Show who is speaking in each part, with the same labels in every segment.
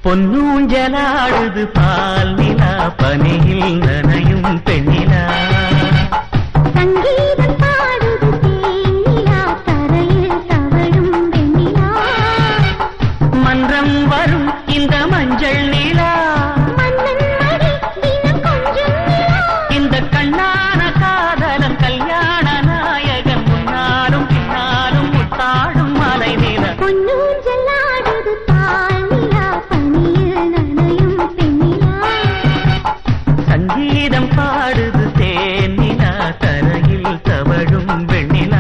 Speaker 1: பொன்னூஞ்சலாடுது பால் நிலா பனியில் நனையும் பெண்ணிலா
Speaker 2: சங்கீதம் பாடுது தேனிலா தரையில் தவழும் வெண்ணிலா
Speaker 1: மன்றம் வரும் இந்த மஞ்சள் நிலா
Speaker 2: மன்னன் மடி தினம் கொஞ்சம் நிலா
Speaker 1: இந்த கண்ணான காதலன் கல்யாண நாயகன் முன்னாலும் பின்னாலும் முத்தாடும் மலை நிலா
Speaker 2: பொன்னூஞ்சல் ஆடுது பால் நிலா பனியில் நனையும் பெண்ணிலா
Speaker 1: சங்கீதம் பாடுது தேனிலா தரையில் தவழும் வெண்ணிலா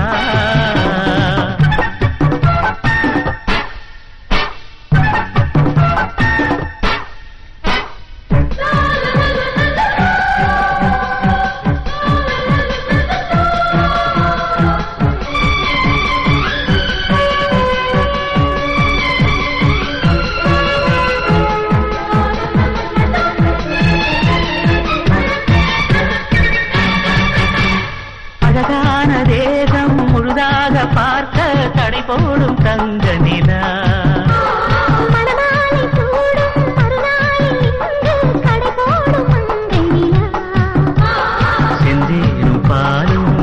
Speaker 1: அழகான தேகம் முழுதாக பார்க்க தடை போடும் தங்க நிலா
Speaker 2: மணமாலை சூடும் மறுநாளில் இங்கு கடை போடும் மங்கை நிலா
Speaker 1: செந்தேரும் பாலும்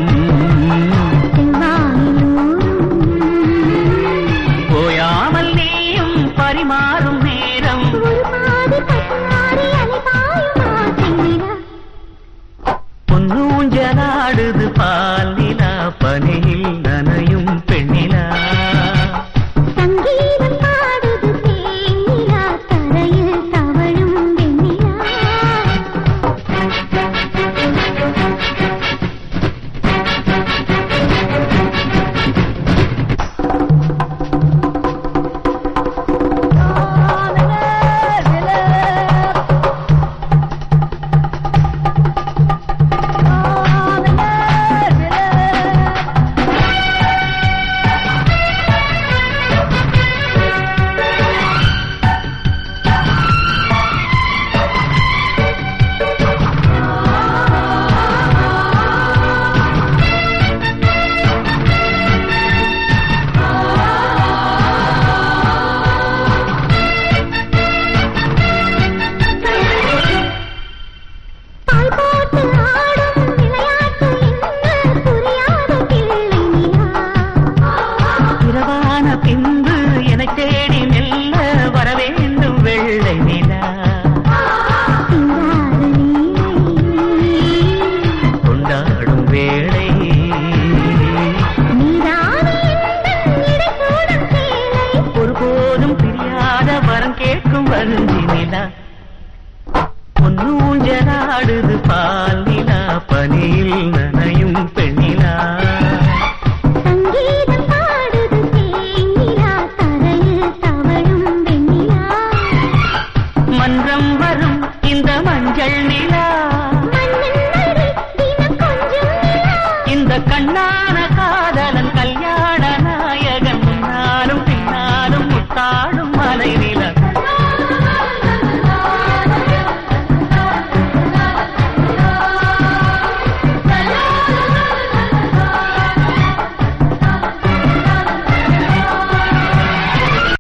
Speaker 2: செவ்வாயில்
Speaker 1: ஓயாமல் நீயும் பரிமாறும் நேரம்
Speaker 2: ஒரு பாதி பசுமாறி அலைபாயும் ஆசை நிலா
Speaker 1: பொன்னூஞ்சலாடுது பால் நிலா பனியில் நனையும் பெண்ணிலா
Speaker 2: சங்கீதம் பாடுது தேனிலா தரையில் தவழும் வெண்ணிலா பால் போட்டு ஆடும் விளையாட்டு என்ன புரியாத பிள்ளை நிலா
Speaker 1: இரவான பின்பு என தேடி மெல்ல வரவேண்டும் வெள்ளை நிலா
Speaker 2: சிங்கார நீலை
Speaker 1: கொண்டாடும் வேளை
Speaker 2: நீதானே எந்தன் இடைக்கூடும் சேலை
Speaker 1: ஒருபோதும் பிரியாத வரம் கேட்கும் வஞ்சி நிலா பொன்னூஞ்சலாடுது பால் நிலா பனியில் நனையும்